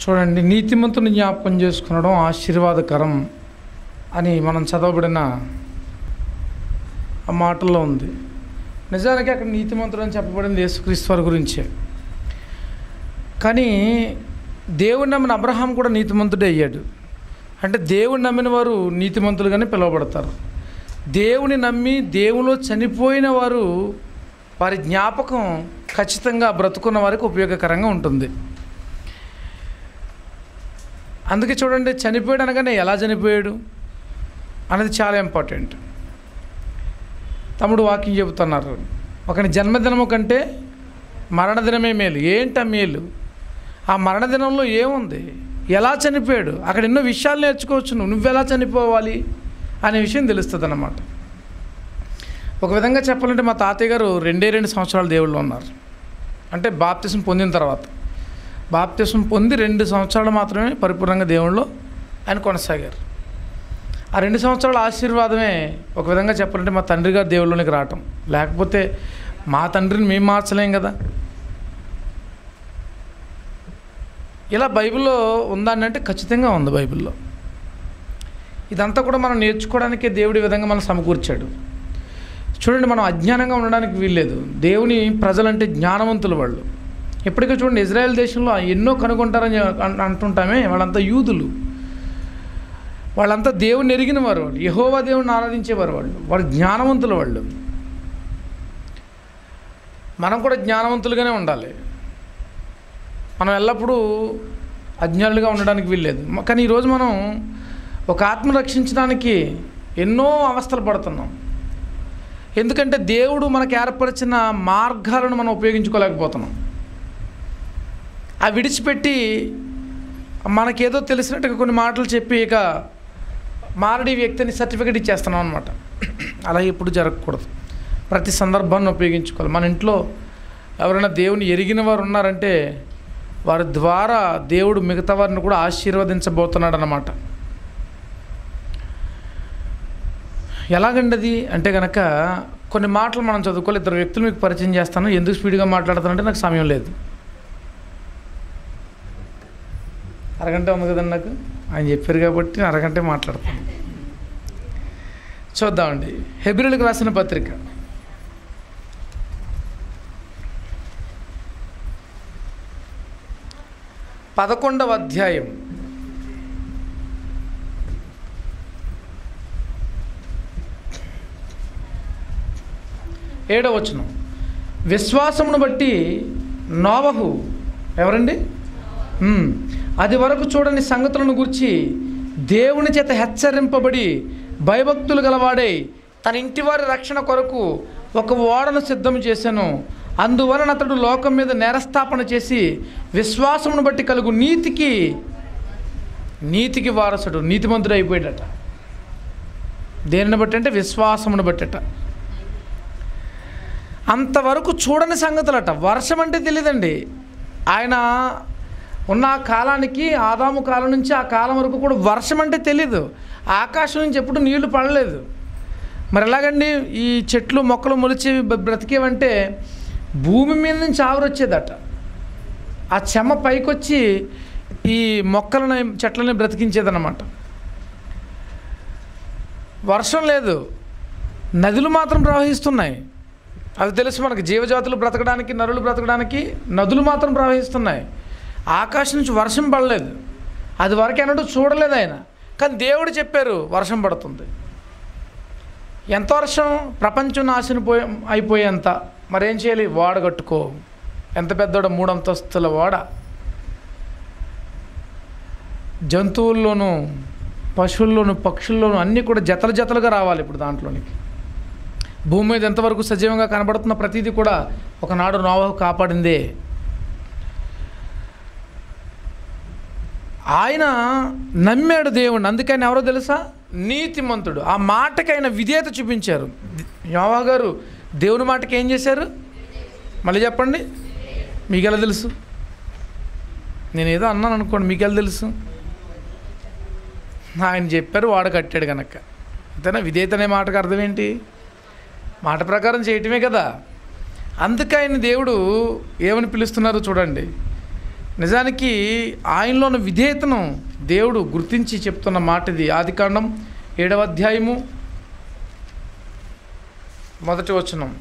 చూడండి నీతిమంతుని జ్ఞాపకం చేసుకునడం ఆశీర్వాదకరం అని మనం చదవబడిన ఆ మాటల్లో ఉంది నిజానికి అక్కడ నీతిమంతుడు అని చెప్పబడింది యేసుక్రీస్తు వారి గురించే కానీ దేవుని నమ్మిన అబ్రహాం కూడా నీతిమంతుడే అయ్యాడు అంటే దేవుని నమ్మిన వారు నీతిమంతులుగానే పిలువబడతారు దేవుని నమ్మి దేవులో చనిపోయిన వారు వారి జ్ఞాపకం ఖచ్చితంగా బ్రతుకున్న వారికి ఉపయోగకరంగా ఉంటుంది అందుకే చూడండి చనిపోయాడు అనగానే ఎలా చనిపోయాడు అనేది చాలా ఇంపార్టెంట్ తమ్ముడు వాకింగ్ చెబుతున్నారు ఒకని జన్మదినము కంటే మరణదినమే మేలు ఏంట మేలు ఆ మరణదినంలో ఏముంది ఎలా చనిపోయాడు అక్కడ ఎన్నో విషయాలు నేర్చుకోవచ్చు నువ్వు నువ్వెలా చనిపోవాలి అనే విషయం తెలుస్తుంది అన్నమాట ఒక విధంగా చెప్పాలంటే మా తాతయ్య గారు రెండే రెండు సంవత్సరాలు దేవుళ్ళు ఉన్నారు అంటే బాప్తిసం పొందిన తర్వాత బాప్తిసం పొంది రెండు సంవత్సరాలు మాత్రమే పరిపూర్ణంగా దేవుళ్ళు ఆయన కొనసాగారు ఆ రెండు సంవత్సరాల ఆశీర్వాదమే ఒక విధంగా చెప్పాలంటే మా తండ్రి గారు దేవుళ్ళలోనికి రావటం లేకపోతే మా తండ్రిని మేము మార్చలేం కదా ఇలా బైబిల్లో ఉందని అంటే ఖచ్చితంగా ఉంది బైబిల్లో ఇదంతా కూడా మనం నేర్చుకోవడానికే దేవుడి ఈ విధంగా మనం సమకూర్చాడు చూడండి మనం అజ్ఞానంగా ఉండడానికి వీల్లేదు దేవుని ప్రజలంటే జ్ఞానవంతులు వాళ్ళు ఎప్పటికీ చూడండి ఇజ్రాయెల్ దేశంలో ఎన్నో కనుగొంటారని అన్- అంటుంటామే వాళ్ళంతా యూదులు వాళ్ళంతా దేవుని ఎరిగిన వారు వాళ్ళు యహోవా దేవుని ఆరాధించేవారు వాళ్ళు వాళ్ళు జ్ఞానవంతులు వాళ్ళు మనం కూడా జ్ఞానవంతులుగానే ఉండాలి మనం ఎల్లప్పుడూ అజ్ఞానులుగా ఉండడానికి వీల్లేదు మ- కానీ ఈరోజు మనం ఒక ఆత్మ రక్షించడానికి ఎన్నో అవస్థలు పడుతున్నాం ఎందుకంటే దేవుడు మనకు ఏర్పరిచిన మార్గాలను మనం ఉపయోగించుకోలేకపోతున్నాం ఆ విడిచిపెట్టి మనకేదో తెలిసినట్టుగా కొన్ని మాటలు చెప్పి ఇక మారడి వ్యక్తిని సర్టిఫికెట్ ఇచ్చేస్తున్నాం అనమాట అలా ఎప్పుడు జరగకూడదు ప్రతి సందర్భాన్ని ఉపయోగించుకోవాలి మన ఇంట్లో ఎవరైనా దేవుని ఎరిగిన వారు ఉన్నారంటే వారి ద్వారా దేవుడు మిగతా వారిని కూడా ఆశీర్వదించబోతున్నాడు అన్నమాట ఎలాగండి అది అంటే కనుక కొన్ని మాటలు మనం చదువుకోవాలి ఇద్దరు వ్యక్తులు మీకు పరిచయం చేస్తాను ఎందుకు స్పీడ్గా మాట్లాడుతానంటే నాకు సమయం లేదు అరగంట ఉంది కదండి నాకు ఆయన చెప్పారు కాబట్టి నేను అరగంటే మాట్లాడతాను చూద్దామండి హెబ్రిల్కి రాసిన పత్రిక పదకొండవ అధ్యాయం ఏడవ వచనం విశ్వాసమును బట్టి నోవహు ఎవరండి ఉమ్, అది వరకు చూడని సంగతులను గురించి దేవుని చేత హెచ్చరింపబడి భయభక్తులు గలవాడై తన ఇంటివారి రక్షణ కొరకు ఒక ఓడను సిద్ధం చేశాను అందువలన అతడు లోకం మీద నేరస్థాపన చేసి విశ్వాసమును బట్టి కలుగు నీతికి నీతికి వారసుడు నీతిమంతుడు అయిపోయాడట దేనిని బట్టి అంటే విశ్వాసమును బట్టట అంతవరకు చూడని సంగతులట వర్షం అంటే తెలియదండి ఆయన ఉన్న ఆ కాలానికి ఆదాము కాలం నుంచి ఆ కాలం వరకు కూడా వర్షం అంటే తెలీదు ఆకాశం నుంచి ఎప్పుడు నీళ్లు పడలేదు మరి ఎలాగండి ఈ చెట్లు మొక్కలు మొలిచి బ- బ్రతికేవంటే భూమి మీద నుంచి ఆవిరి వచ్చేదట ఆ చెమ్మ పైకొచ్చి ఈ మొక్కలని చెట్లని బ్రతికించేదన్నమాట వర్షం లేదు నదులు మాత్రం ప్రవహిస్తున్నాయి అది తెలుసు మనకి జీవజాతులు బ్రతకడానికి నరులు బ్రతకడానికి నదులు మాత్రం ప్రవహిస్తున్నాయి ఆకాశం నుంచి వర్షం పడలేదు అది వరకు అన్నట్టు చూడలేదు ఆయన కానీ దేవుడు చెప్పారు వర్షం పడుతుంది ఎంత వర్షం ప్రపంచం నాశనం పోయే అయిపోయేంత మరేం చేయాలి ఓడ కట్టుకో ఎంత పెద్దోడ మూడు అంతస్తుల ఓడ జంతువుల్లోనూ పశువుల్లోనూ పక్షుల్లోనూ అన్నీ కూడా జతలు జతలుగా రావాలి ఇప్పుడు దాంట్లోనికి భూమి మీద ఎంతవరకు సజీవంగా కనబడుతున్న ప్రతిదీ కూడా ఒకనాడు నోవహు కాపాడిందే ఆయన నమ్మాడు దేవుణ్ణి అందుకని ఎవరో తెలుసా నీతిమంతుడు ఆ మాటకి ఆయన విధేయత చూపించారు యోవా గారు దేవుని మాటకి ఏం చేశారు మళ్ళీ చెప్పండి మీకెలా తెలుసు నేను ఏదో అన్నాను అనుకోండి మీకెలా తెలుసు ఆయన చెప్పారు వాడు కట్టాడు కనుక అంతేనా విధేయత అనే మాటకు అర్థం ఏంటి మాట ప్రకారం చేయటమే కదా అందుకే ఆయన దేవుడు ఏమని పిలుస్తున్నారో చూడండి నిజానికి ఆయనలో ఉన్న విధేయతను దేవుడు గుర్తించి చెప్తున్న మాట ఇది ఆదికాండం ఏడవ అధ్యాయము మొదటి వచనం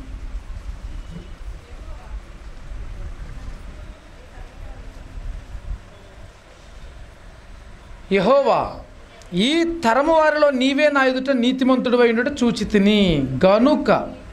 యహోవా ఈ తరము వారిలో నీవే నా ఎదుట నీతిమంతుడు అయినట్టు చూచి తిని గనుక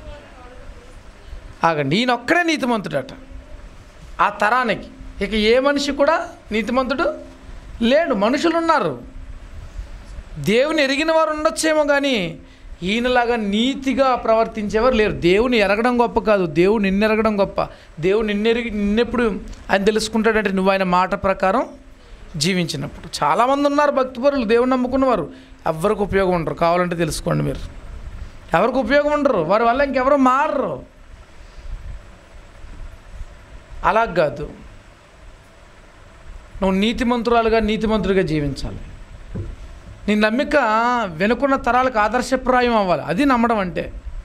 ఆగండి ఈయన ఒక్కడే నీతిమంతుడట ఆ తరానికి ఇక ఏ మనిషి కూడా నీతిమంతుడు లేడు మనుషులు ఉన్నారు దేవుని ఎరిగిన వారు ఉండొచ్చేమో కానీ ఈయనలాగా నీతిగా ప్రవర్తించేవారు లేరు దేవుని ఎరగడం గొప్ప కాదు దేవుడు నిన్ను ఎరగడం గొప్ప దేవుడు నిన్నెరిగి నిన్నెప్పుడు ఆయన తెలుసుకుంటాడంటే నువ్వు ఆయన మాట ప్రకారం జీవించినప్పుడు చాలామంది ఉన్నారు భక్తిపరులు దేవుని నమ్ముకున్నవారు ఎవరికి ఉపయోగం ఉండరు కావాలంటే తెలుసుకోండి మీరు ఎవరికి ఉపయోగం ఉండరు వారి వల్ల ఇంకెవరు మారరు అలా కాదు నువ్వు నీతిమంతురాలుగా నీతిమంతుడిగా జీవించాలి నీ నమ్మిక వెనుకున్న తరాలకు ఆదర్శప్రాయం అవ్వాలి అది నమ్మడం అంటే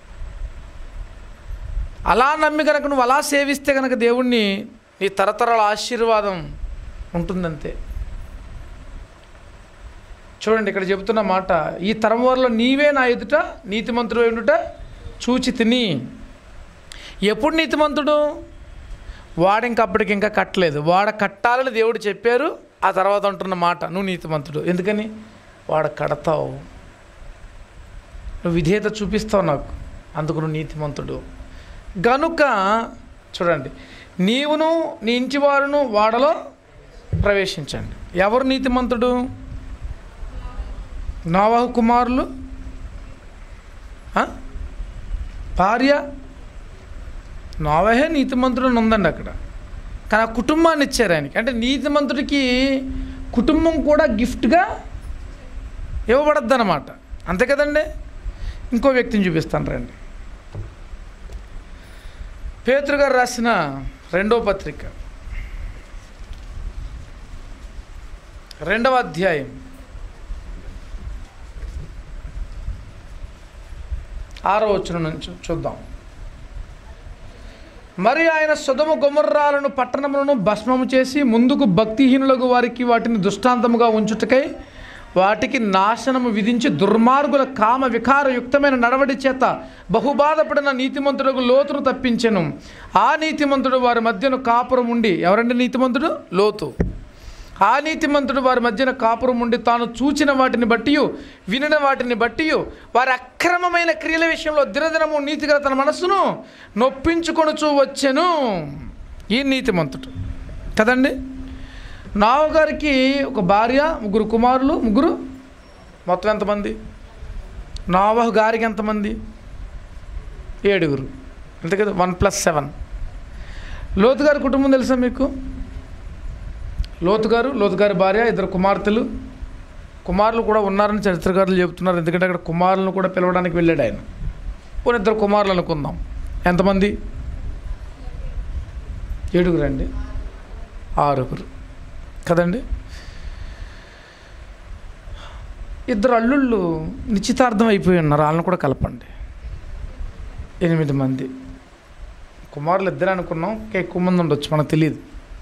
అలా నమ్మి కనుక నువ్వు అలా సేవిస్తే కనుక దేవుణ్ణి నీ తరతరాల ఆశీర్వాదం ఉంటుందంతే చూడండి ఇక్కడ చెబుతున్న మాట ఈ తరం వారిలో నీవే నా ఎదుట నీతిమంతుడు ఉండుట చూచి తిని ఎప్పుడు నీతిమంతుడు వాడు ఇంకా అప్పటికి ఇంకా కట్టలేదు వాడ కట్టాలని దేవుడు చెప్పారు ఆ తర్వాత అంటున్న మాట నువ్వు నీతిమంతుడు ఎందుకని వాడ కడతావు నువ్వు విధేయత చూపిస్తావు నాకు అందుకు నువ్వు నీతిమంతుడు గనుక చూడండి నీవును నీ ఇంటి వారును వాడలో ప్రవేశించండి ఎవరు నీతిమంతుడు నోవాహు కుమారులు ఆ? భార్య నోవహే నీతిమంతుడు అని ఉందండి అక్కడ కానీ ఆ కుటుంబాన్ని ఇచ్చారు ఆయనకి అంటే నీతిమంతుడికి కుటుంబం కూడా గిఫ్ట్గా ఇవ్వబడద్దు అనమాట అంతే కదండి ఇంకో వ్యక్తిని చూపిస్తాను రండి పేతురు గారు రాసిన రెండో పత్రిక రెండవ అధ్యాయం ఆరో వచ్చిన నుంచి చూద్దాం మరి ఆయన సుధమ గుమర్రాలను పట్టణములను భస్మము చేసి ముందుకు భక్తిహీనులకు వారికి వాటిని దృష్టాంతముగా ఉంచుటకై వాటికి నాశనము విధించి దుర్మార్గుల కామ వికారయుక్తమైన నడవడి చేత బహుబాధపడిన నీతిమంతులకు లోతును తప్పించెను ఆ నీతిమంతుడు వారి మధ్యను కాపురం ఉండి ఎవరండి నీతిమంతుడు లోతు ఆ నీతిమంతుడు వారి మధ్యన కాపురం ఉండి తాను చూచిన వాటిని బట్టి వినిన వాటిని బట్టి వారి అక్రమమైన క్రియల విషయంలో దినదినము నీతిగా తన మనస్సును నొప్పించుకొనుచూ వచ్చెను ఈ నీతిమంతుడు కదండి నావు గారికి ఒక భార్య ముగ్గురు కుమారులు ముగ్గురు మొత్తం ఎంతమంది నావహు గారికి ఎంతమంది ఏడుగురు అంతే కదా వన్ ప్లస్ సెవెన్ లోతు గారి కుటుంబం తెలుసా మీకు లోతు గారు లోతు గారి భార్య ఇద్దరు కుమార్తెలు కుమారులు కూడా ఉన్నారని చరిత్రకారులు చెబుతున్నారు ఎందుకంటే అక్కడ కుమారులను కూడా పిలవడానికి వెళ్ళాడు ఆయన పోనీ ఇద్దరు కుమారులు అనుకుందాం ఎంతమంది ఏడుగురు అండి ఆరుగురు కదండి ఇద్దరు అల్లుళ్ళు నిశ్చితార్థం అయిపోయి ఉన్నారు వాళ్ళని కూడా కలపండి ఎనిమిది మంది కుమారులు ఇద్దరు అనుకున్నాం ఇంకా ఎక్కువ మంది ఉండొచ్చు మనకు తెలియదు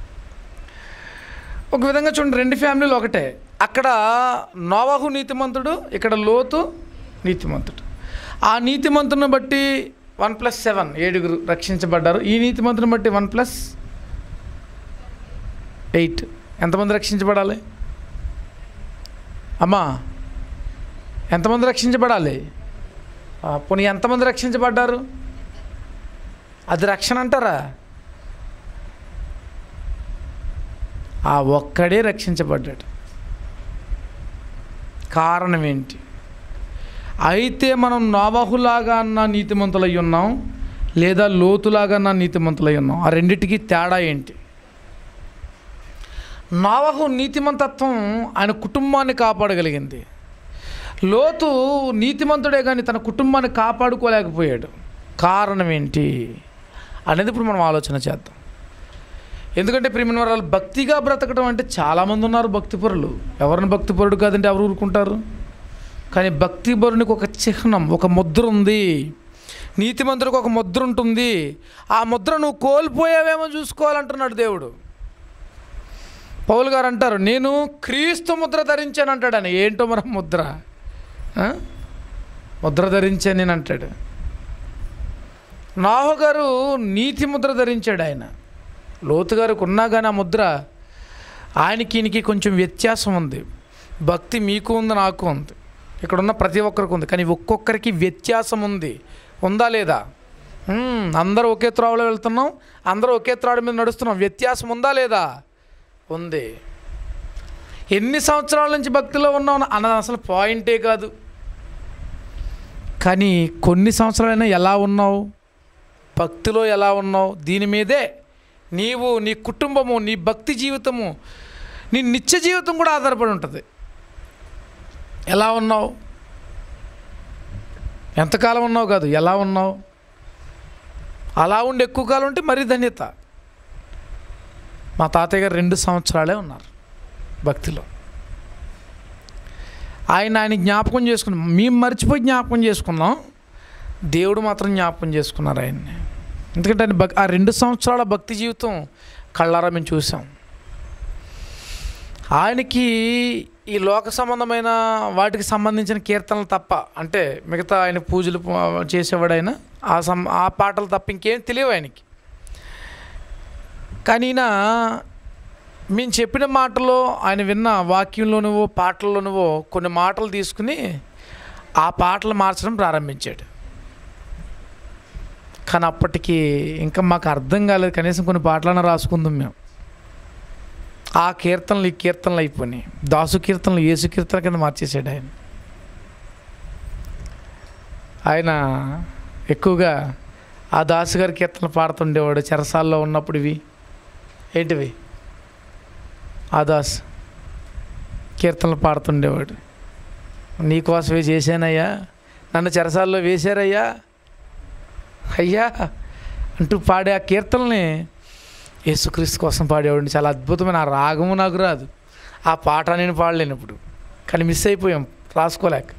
ఒక విధంగా చూడండి రెండు ఫ్యామిలీలు ఒకటే అక్కడ నోవాహు నీతిమంతుడు ఇక్కడ లోతు నీతిమంతుడు ఆ నీతిమంతుని బట్టి వన్ ప్లస్ సెవెన్ ఏడుగురు రక్షించబడ్డారు ఈ నీతిమంతుని బట్టి వన్ ప్లస్ ఎయిట్ ఎంతమంది రక్షించబడాలి అమ్మా ఎంతమంది రక్షించబడాలి ఆ, పోనీ ఎంతమంది రక్షించబడ్డారు అది రక్షణ అంటారా ఆ ఒక్కడే రక్షించబడ్డాడు కారణం ఏంటి అయితే మనం నోవాహులాగా అన్న నీతిమంతులై ఉన్నాం లేదా లోతులాగా అన్న నీతిమంతులై ఉన్నాం ఆ రెండిటికి తేడా ఏంటి నోవహు నీతిమంతత్వం ఆయన కుటుంబాన్ని కాపాడగలిగింది లోతు నీతిమంతుడే కానీ తన కుటుంబాన్ని కాపాడుకోలేకపోయాడు కారణం ఏంటి అనేది ఇప్పుడు మనం ఆలోచన చేద్దాం ఎందుకంటే ప్రియమైన వాళ్ళు భక్తిగా బ్రతకడం అంటే చాలామంది ఉన్నారు భక్తిపరులు ఎవరిని భక్తిపరుడు కాదంటే ఎవరు ఊరుకుంటారు కానీ భక్తిపరునికి ఒక చిహ్నం ఒక ముద్ర ఉంది నీతిమంతుడికి ఒక ముద్ర ఉంటుంది ఆ ముద్ర నువ్వు కోల్పోయావేమో చూసుకోవాలంటున్నాడు దేవుడు పౌలు గారు అంటారు నేను క్రీస్తు ముద్ర ధరించాను అంటాడు ఆయన ఏంటో మరి ముద్ర ఆ? ముద్ర ధరించాను నేను అంటాడు నాహు గారు నీతి ముద్ర ధరించాడు ఆయన లోతు గారికి ఉన్నా కానీ ఆ ముద్ర ఆయనకి ఈయనకి కొంచెం వ్యత్యాసం ఉంది భక్తి మీకు ఉంది నాకు ఉంది ఇక్కడ ఉన్న ప్రతి ఒక్కరికి ఉంది కానీ ఒక్కొక్కరికి వ్యత్యాసం ఉంది ఉందా లేదా మ్మ్, అందరూ ఒకే త్రోవలో వెళ్తున్నాం అందరూ ఒకే త్రాడు మీద నడుస్తున్నాం వ్యత్యాసం ఉందా లేదా ఉంది ఎన్ని సంవత్సరాల నుంచి భక్తిలో ఉన్నాం అన్నది అసలు పాయింటే కాదు కానీ కొన్ని సంవత్సరాలైనా ఎలా ఉన్నావు భక్తిలో ఎలా ఉన్నావు దీని మీదే నీవు నీ కుటుంబము నీ భక్తి జీవితము నీ నిత్య జీవితం కూడా ఆధారపడి ఉంటుంది ఎలా ఉన్నావు ఎంతకాలం ఉన్నావు కాదు ఎలా ఉన్నావు అలా ఉండి ఎక్కువ కాలం ఉంటే మరీ ధన్యత మా తాతయ్య గారు రెండు సంవత్సరాలే ఉన్నారు భక్తిలో ఆయన ఆయన జ్ఞాపకం చేసుకున్నాం మేము మర్చిపోయి జ్ఞాపకం చేసుకున్నాం దేవుడు మాత్రం జ్ఞాపకం చేసుకున్నారు ఆయన్ని ఎందుకంటే ఆయన భక్ ఆ రెండు సంవత్సరాల భక్తి జీవితం కళ్ళారా మేము చూసాం ఆయనకి ఈ లోక సంబంధమైన వాటికి సంబంధించిన కీర్తనలు తప్ప అంటే మిగతా ఆయన పూజలు ప- చేసేవాడు ఆయన ఆ సం ఆ పాటలు తప్ప ఇంకేం తెలియవు ఆయనకి కానీ ఈయన మేము చెప్పిన మాటలో ఆయన విన్న వాక్యంలోనివో పాటల్లోనివో కొన్ని మాటలు తీసుకుని ఆ పాటలు మార్చడం ప్రారంభించాడు కానీ అప్పటికి ఇంకా మాకు అర్థం కాలేదు కనీసం కొన్ని పాటలన్నా రాసుకుందాం మేము ఆ కీర్తనలు ఈ కీర్తనలు అయిపోయినాయి దాసు కీర్తనలు యేసు కీర్తన కింద మార్చేసాడు ఆయన ఆయన ఎక్కువగా ఆ దాసు గారి కీర్తనలు పాడుతుండేవాడు చెరసాల్లో ఉన్నప్పుడు ఇవి ఏంటివి ఆ దాస్ కీర్తనలు పాడుతుండేవాడు నీకోసమే చేశానయ్యా నన్ను చెరసాల్లో వేశారయ్యా అయ్యా అంటూ పాడే ఆ కీర్తనల్ని యేసుక్రీస్తు కోసం పాడేవాడిని చాలా అద్భుతమైన ఆ రాగము నాకు రాదు ఆ పాట నేను పాడలేను ఇప్పుడు కానీ మిస్ అయిపోయాం రాసుకోలేక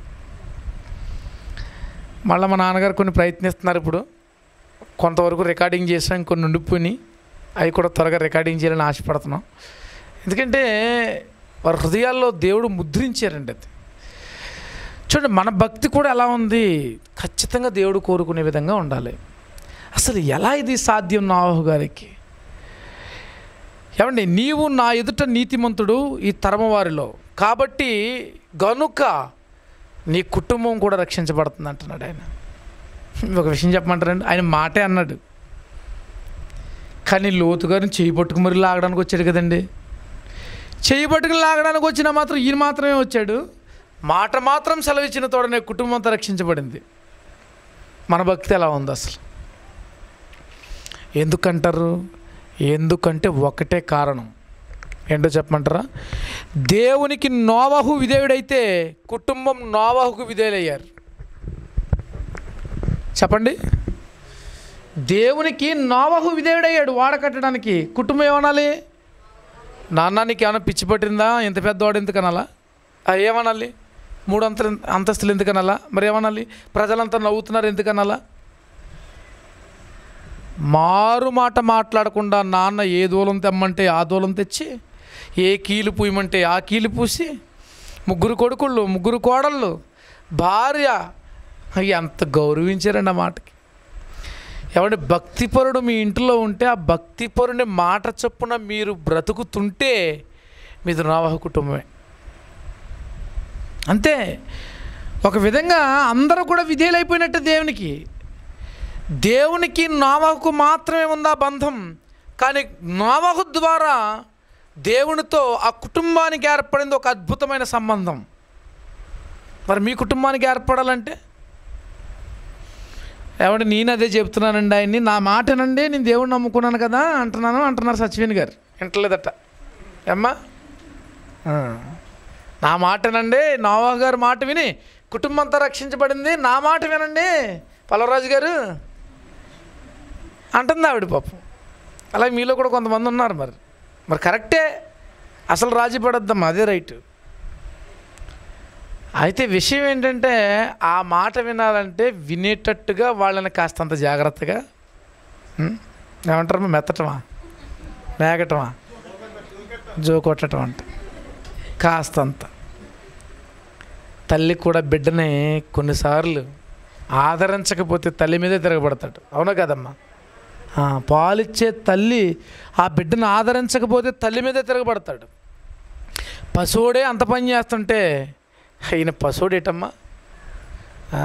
మళ్ళీ మా నాన్నగారు కొన్ని ప్రయత్నిస్తున్నారు ఇప్పుడు కొంతవరకు రికార్డింగ్ చేసాం కొన్ని ఉండిపోయి అవి కూడా త్వరగా రికార్డింగ్ చేయాలని ఆశపడుతున్నాం ఎందుకంటే వారి హృదయాల్లో దేవుడు ముద్రించారండి అది చూడండి మన భక్తి కూడా ఎలా ఉంది ఖచ్చితంగా దేవుడు కోరుకునే విధంగా ఉండాలి అసలు ఎలా ఇది సాధ్యం నాహు గారికి ఏమండి నీవు నా ఎదుట నీతిమంతుడు ఈ తరమ వారిలో కాబట్టి గనుక నీ కుటుంబం కూడా రక్షించబడుతుంది అంటున్నాడు ఆయన ఒక విషయం చెప్పమంటారండి ఆయన మాటే అన్నాడు కానీ లోతు గారిని చేయి పట్టుకు మరి లాగడానికి వచ్చాడు కదండి చేయి పట్టుకుని లాగడానికి వచ్చిన మాత్రం ఈయన మాత్రమే వచ్చాడు మాట మాత్రం సెలవిచ్చిన తోడనే కుటుంబం అంతా రక్షించబడింది మన భక్తి ఎలా ఉంది అసలు ఎందుకంటారు ఎందుకంటే ఒకటే కారణం ఏంటో చెప్పమంటారా దేవునికి నోవహు విధేయుడైతే కుటుంబం నోవహుకు విధేయులయ్యారు చెప్పండి దేవునికి నోవహు విధేయుడయ్యాడు వాడ కట్టడానికి కుటుంబం ఏమనాలి నాన్న నీకు ఏమైనా పిచ్చి పట్టిందా ఇంత పెద్దవాడు ఎందుకనాలా ఆ, ఏమనాలి మూడు అంత అంతస్తులు ఎందుకనాలా మరి ఏమనాలి ప్రజలంతా నవ్వుతున్నారు ఎందుకనాలా మారు మాట మాట్లాడకుండా నాన్న ఏ దూలం తెమ్మంటే ఆ దూలం తెచ్చి ఏ కీలు పూయమంటే ఆ కీలు పూసి ముగ్గురు కొడుకుళ్ళు ముగ్గురు కోడళ్ళు భార్య ఎంత గౌరవించారండి ఆ మాటకి ఏమంటే భక్తిపరుడు మీ ఇంట్లో ఉంటే ఆ భక్తిపరుని మాట చొప్పున మీరు బ్రతుకుతుంటే మీది నోవహ కుటుంబమే అంతే ఒక విధంగా అందరూ కూడా విధేయులైపోయినట్టు దేవునికి దేవునికి నోవహుకు మాత్రమే ఉందా బంధం కానీ నోవహు ద్వారా దేవునితో ఆ కుటుంబానికి ఏర్పడింది ఒక అద్భుతమైన సంబంధం మరి మీ కుటుంబానికి ఏర్పడాలంటే ఏమంటే నేను అదే చెప్తున్నానండి ఆయన్ని నా మాటనండి నేను దేవుడిని నమ్ముకున్నాను కదా అంటున్నాను అంటున్నారు సచివేణి గారు వింటలేదట ఏమ్మా ఆ. నా మాటనండి నోవా గారి మాట విని కుటుంబం అంతా రక్షించబడింది నా మాట వినండి పల్లవరాజు గారు అంటుంది ఆవిడ పాపం అలాగే మీలో కూడా కొంతమంది ఉన్నారు మరి మరి కరెక్టే అసలు రాజీ పడొద్దమ్మా అదే రైట్ అయితే విషయం ఏంటంటే ఆ మాట వినాలంటే వినేటట్టుగా వాళ్ళని కాస్తంత జాగ్రత్తగా ఉం? ఏమంటారమ్మా మెత్తటమా మేగటమా జో కొట్టడం అంట కాస్తంత తల్లి కూడా బిడ్డని కొన్నిసార్లు ఆదరించకపోతే తల్లి మీదే తిరగబడతాడు అవునా కదమ్మా ఆ, పాలిచ్చే తల్లి ఆ బిడ్డను ఆదరించకపోతే తల్లి మీదే తిరగబడతాడు పశువుడే అంత పని చేస్తుంటే ఈయన పశువుడేటమ్మా ఆ,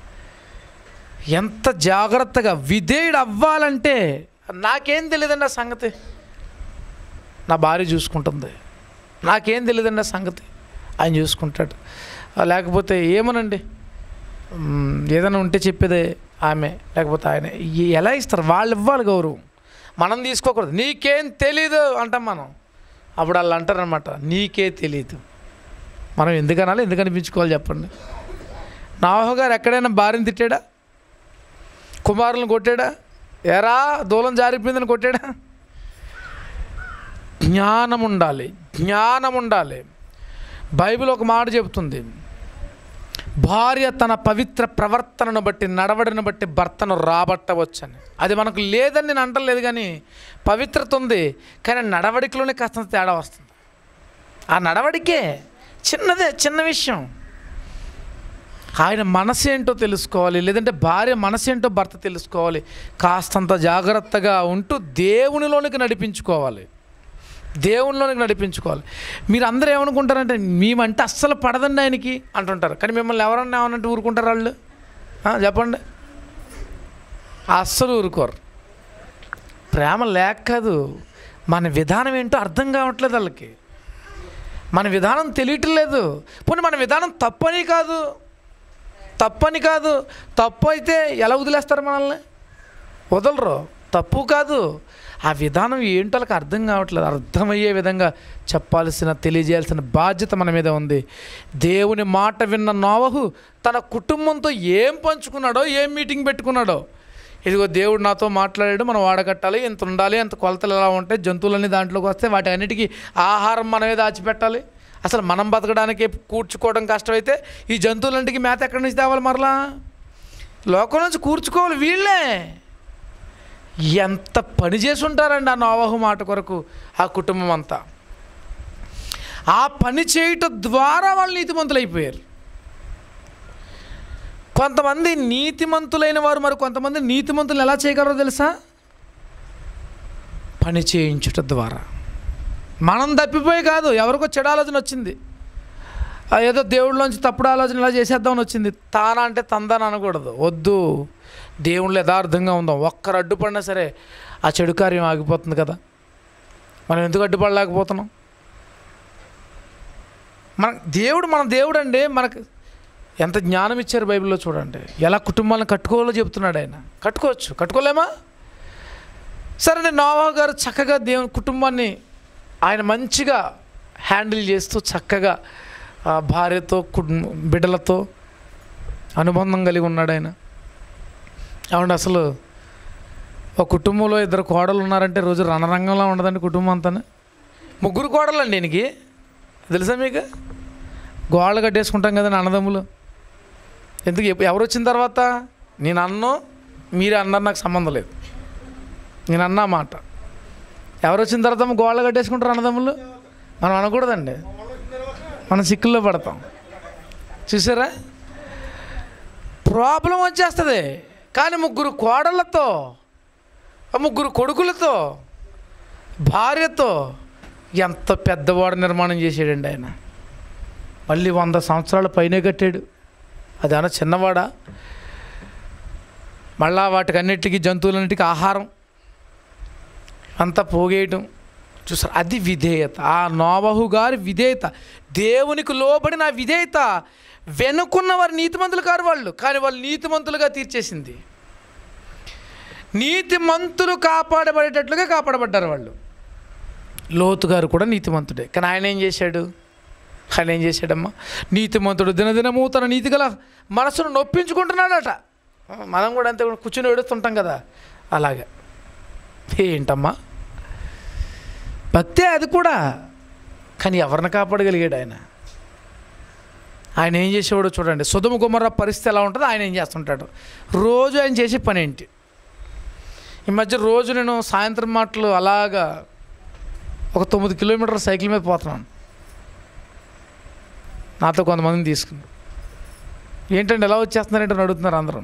ఎంత జాగ్రత్తగా విధేయుడు అవ్వాలంటే నాకేం తెలియదండి ఆ సంగతి నా భార్య చూసుకుంటుంది నాకేం తెలియదండి ఆ సంగతి ఆయన చూసుకుంటాడు ఆ, లేకపోతే ఏమోనండి మ్, ఏదైనా ఉంటే చెప్పేదే ఆమె లేకపోతే ఆయన ఈ- ఎలా ఇస్తారు వాళ్ళు ఇవ్వాలి గౌరవం మనం తీసుకోకూడదు నీకేం తెలీదు అంటాం మనం అప్పుడు వాళ్ళు అంటారనమాట నీకే తెలీదు మనం ఎందుకు అనాలి ఎందుకు అనిపించుకోవాలి చెప్పండి నావహ గారు ఎక్కడైనా భార్యను తిట్టాడా కుమారులను కొట్టాడా ఎరా దూలం జారిపోయిందని కొట్టాడా జ్ఞానం ఉండాలి జ్ఞానం ఉండాలి బైబిల్ ఒక మాట చెబుతుంది భార్య తన పవిత్ర ప్రవర్తనను బట్టి నడవడిని బట్టి భర్తను రాబట్టవచ్చని అది మనకు లేదని నేను అంటలేదు కానీ పవిత్రత ఉంది కానీ నడవడికలోనే కాస్త తేడా వస్తుంది ఆ నడవడికే చిన్నదే చిన్న విషయం ఆయన మనసు ఏంటో తెలుసుకోవాలి లేదంటే భార్య మనసు ఏంటో భర్త తెలుసుకోవాలి కాస్తంత జాగ్రత్తగా ఉంటూ దేవునిలోనికి నడిపించుకోవాలి దేవునిలోనికి నడిపించుకోవాలి మీరు అందరూ ఏమనుకుంటారంటే మేమంటే అస్సలు పడదండి ఆయనకి అంటుంటారు కానీ మిమ్మల్ని ఎవరన్నా ఏమనంటే ఊరుకుంటారు వాళ్ళు ఆ, చెప్పండి అస్సలు ఊరుకోరు ప్రేమ లేక కాదు మన విధానం ఏంటో అర్థం కావట్లేదు వాళ్ళకి మన విధానం తెలియటం లేదు పోనీ మన విధానం తప్పని కాదు తప్పని కాదు తప్పు అయితే ఎలా వదిలేస్తారు మనల్ని వదలరు తప్పు కాదు ఆ విధానం ఏంటో వాళ్ళకి అర్థం కావట్లేదు అర్థమయ్యే విధంగా చెప్పాల్సిన తెలియజేయాల్సిన బాధ్యత మన మీద ఉంది దేవుని మాట విన్న నోవహు తన కుటుంబంతో ఏం పంచుకున్నాడో ఏం మీటింగ్ పెట్టుకున్నాడో ఇదిగో దేవుడు నాతో మాట్లాడాడు మనం వాడగట్టాలి ఎంత ఉండాలి ఎంత కొలతలు ఎలా ఉంటాయి జంతువులన్నీ దాంట్లోకి వస్తే వాటి అన్నిటికీ ఆహారం మనమే దాచిపెట్టాలి అసలు మనం బతకడానికి కూర్చుకోవడం కష్టమైతే ఈ జంతువులన్నిటికీ మేత ఎక్కడి నుంచి తేవాలి మరలా లోకం నుంచి కూర్చుకోవాలి వీళ్ళే ఎంత పని చేసి ఉంటారండి ఆ నోవహు మాట కొరకు ఆ కుటుంబం అంతా ఆ పని చేయటం ద్వారా వాళ్ళు నీతిమంతులు అయిపోయారు కొంతమంది నీతిమంతులైన వారు మరి కొంతమంది నీతిమంతులు ఎలా చేయగలరో తెలుసా పని చేయించుట ద్వారా మనం తప్పిపోయి కాదు ఎవరికో చెడు ఆలోచన వచ్చింది ఆ ఏదో దేవుళ్ళలోంచి తప్పుడు ఆలోచన ఇలా చేసేద్దామని వచ్చింది తానా అంటే తందాన అనకూడదు వద్దు దేవుళ్ళు యథార్థంగా ఉందాం ఒక్కరు అడ్డుపడినా సరే ఆ చెడు కార్యం ఆగిపోతుంది కదా మనం ఎందుకు అడ్డుపడలేకపోతున్నాం మన దేవుడు మన దేవుడు అండి మనకు ఎంత జ్ఞానం ఇచ్చారు బైబిల్లో చూడండి ఎలా కుటుంబాలను కట్టుకోవాలో చెప్తున్నాడు ఆయన కట్టుకోవచ్చు కట్టుకోలేమా సరే నోవా గారు చక్కగా దేవుని కుటుంబాన్ని ఆయన మంచిగా హ్యాండిల్ చేస్తూ చక్కగా ఆ భార్యతో కుటుంబ బిడ్డలతో అనుబంధం కలిగి ఉన్నాడు ఆయన అవును అసలు ఒక కుటుంబంలో ఇద్దరు కోడలు ఉన్నారంటే రోజు రణరంగంలో ఉండదండి కుటుంబం అంతా ముగ్గురు కోడలు అండి ఈయనకి తెలుసా మీకు గోడలు కట్టేసుకుంటాం కదండి అన్నదమ్ములు ఎందుకు ఎప్పు- ఎవరు వచ్చిన తర్వాత నేను అన్నో మీరే అన్నారు నాకు సంబంధం లేదు నేను అన్నా మాట ఎవరు వచ్చిన తర్వాత గోడలు కట్టేసుకుంటారు అన్నదమ్ములు మనం అనకూడదండి మనం చిక్కుల్లో పడతాం చూసారా ప్రాబ్లం వచ్చేస్తుంది కానీ ముగ్గురు కోడళ్ళతో ఆ ముగ్గురు కొడుకులతో భార్యతో ఎంత పెద్దవాడు నిర్మాణం చేసాడండి ఆయన మళ్ళీ వంద సంవత్సరాల పైనే కట్టాడు అదేమన్నా చిన్నవాడా మళ్ళా వాటికి అన్నిటికీ జంతువులన్నిటికీ ఆహారం అంతా పోగేయటం చూసారు అది విధేయత ఆ నోబహు గారి విధేయత దేవునికి లోబడిన ఆ విధేయత వెనుకున్న వారు నీతిమంతులు కారు వాళ్ళు కానీ వాళ్ళు నీతిమంతులుగా తీర్చేసింది నీతిమంతులు కాపాడబడేటట్లుగా కాపాడబడ్డారు వాళ్ళు లోతు గారు కూడా నీతిమంతుడే కానీ ఆయన ఏం చేశాడు ఆయన ఏం చేశాడమ్మా నీతిమంతుడు దినదినము తన నీతి గల మనసును నొప్పించుకుంటున్నాడట మనం కూడా అంతే కూర్చుని ఏడుస్తుంటాం కదా అలాగే ఏంటమ్మా భక్తే అది కూడా కానీ ఎవరిని కాపాడగలిగాడు ఆయన ఆయన ఏం చేసేవాడో చూడండి సుధమ గుమ్మర పరిస్థితి ఎలా ఉంటుందో ఆయన ఏం చేస్తుంటాడు రోజు ఆయన చేసే పని ఏంటి ఈ మధ్య రోజు నేను సాయంత్రం మాటలు అలాగా ఒక తొమ్మిది కిలోమీటర్ల సైకిల్ మీద పోతున్నాను నాతో కొంతమందిని తీసుకుని ఏంటంటే ఎలా వచ్చేస్తున్నారంటే అడుగుతున్నారు అందరూ